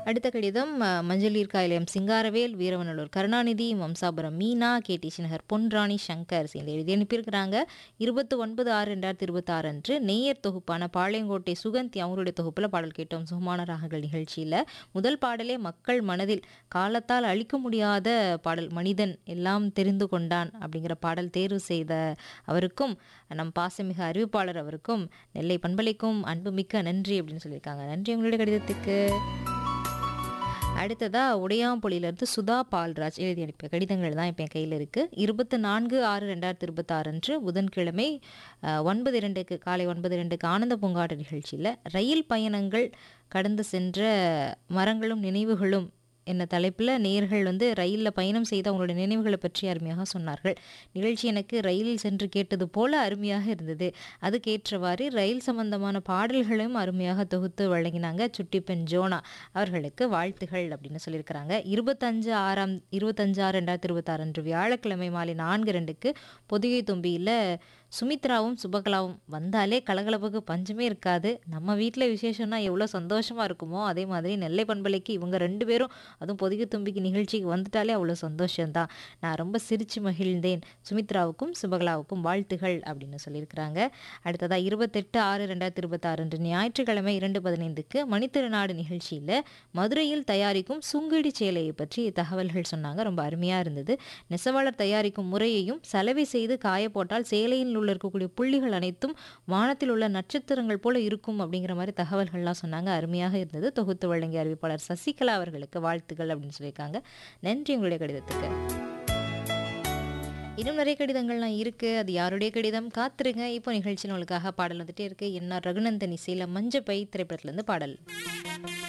அடுத்த கடிதம் அ, மஞ்சளீர் காயிலம் சிங்காரவேல் வீரவநல்லூர் கருணாநிதி மம்சாபுரம் மீனா கேடிசி நகர் பொன்ராணி சங்கர் சேர்ந்து எழுதி அனுப்பியிருக்கிறாங்க இருபத்தி ஒன்பது ஆறு ரெண்டாயிரத்தி இருபத்தாறு அன்று நேயர் தொகுப்பான பாளையங்கோட்டை சுகந்தி அவங்களுடைய தொகுப்பில் பாடல் கேட்டோம் சுகமான ராகங்கள் நிகழ்ச்சியில் முதல் பாடலே மக்கள் மனதில் காலத்தால் அழிக்க முடியாத பாடல் மனிதன் எல்லாம் தெரிந்து கொண்டான் அப்படிங்கிற பாடல் தேர்வு செய்த அவருக்கும் நம் பாசமிகு அறிவிப்பாளர் அவருக்கும் நெல்லை பண்பலைக்கும் அன்புமிக்க நன்றி அப்படின்னு சொல்லியிருக்காங்க நன்றி உங்களுடைய கடிதத்துக்கு அடுத்ததா உடையாம்பொழியிலிருந்து சுதா பால்ராஜ் எழுதி அனுப்பிய கடிதங்கள் தான் இப்போ என் கையில் இருக்குது இருபத்தி நான்கு ஆறு ரெண்டாயிரத்தி இருபத்தாறு அன்று புதன்கிழமை அஹ், ஒன்பது இரண்டுக்கு காலை ஒன்பது இரண்டுக்கு ஆனந்த பூங்காட்டு நிகழ்ச்சியில் ரயில் பயணங்கள் கடந்து சென்ற மரங்களும் நினைவுகளும் என்ன தலைப்பில் நேயர்கள் வந்து ரயிலில் பயணம் செய்த அவங்களுடைய நினைவுகளை பற்றி அருமையாக சொன்னார்கள் நிகழ்ச்சி எனக்கு ரயிலில் சென்று கேட்டது போல அருமையாக இருந்தது அதுக்கேற்றவாறு ரயில் சம்பந்தமான பாடல்களையும் அருமையாக தொகுத்து வழங்கினாங்க சுட்டி பெண் ஜோனா அவர்களுக்கு வாழ்த்துகள் அப்படின்னு சொல்லியிருக்கிறாங்க இருபத்தஞ்சு ஆறாம் இருபத்தஞ்சு ஆறு ரெண்டாயிரத்தி இருபத்தாறு அன்று வியாழக்கிழமை மாலை நான்கு ரெண்டுக்கு பொதிகை தும்பியில் சுமித்ராவும் சுபகலாவும் வந்தாலே கலகலப்புக்கு பஞ்சமே இருக்காது நம்ம வீட்டில் விசேஷம்னா எவ்வளோ சந்தோஷமாக இருக்குமோ அதே மாதிரி நெல்லை பண்பலைக்கு இவங்க ரெண்டு பேரும் அதுவும் பொதிகை தும்பிக்கு நிகழ்ச்சிக்கு வந்துட்டாலே அவ்வளோ சந்தோஷம்தான் நான் ரொம்ப சிரிச்சு மகிழ்ந்தேன் சுமித்ராவுக்கும் சுபகலாவுக்கும் வாழ்த்துகள் அப்படின்னு சொல்லியிருக்கிறாங்க அடுத்ததாக இருபத்தெட்டு ஆறு ரெண்டாயிரத்தி இருபத்தாறு அன்று ஞாயிற்றுக்கிழமை இரண்டு பதினைந்துக்கு மணித்திருநாடு நிகழ்ச்சியில் மதுரையில் தயாரிக்கும் சுங்குடி சேலையை பற்றி தகவல்கள் சொன்னாங்க ரொம்ப அருமையாக இருந்தது நெசவாளர் தயாரிக்கும் முறையையும் சலவை செய்து காய போட்டால் சேலையில் உள்ள இருக்கக்கூடிய புள்ளிகள் அனைத்தும் வானத்தில் உள்ள நட்சத்திரங்கள் போல இருக்கும் அப்படிங்கிற மாதிரி தகவல்கள்லாம் சொன்னாங்க அருமையாக இருந்தது தொகுத்து வழங்கிய அறிவிப்பாளர் சசிகலா அவர்களுக்கு வாழ்த்துக்கள் அப்படின்னு சொல்லியிருக்காங்க நன்றி உங்களுடைய கடிதத்துக்கு இன்னும் நிறைய கடிதங்கள்லாம் இருக்குது அது யாருடைய கடிதம் காத்திருங்க இப்போ நிகழ்ச்சியில் உங்களுக்காக பாடல் வந்துட்டே இருக்கு என்ன ரகுநந்தன் இசையில் மஞ்சப்பை திரைப்படத்துலேருந்து பாடல்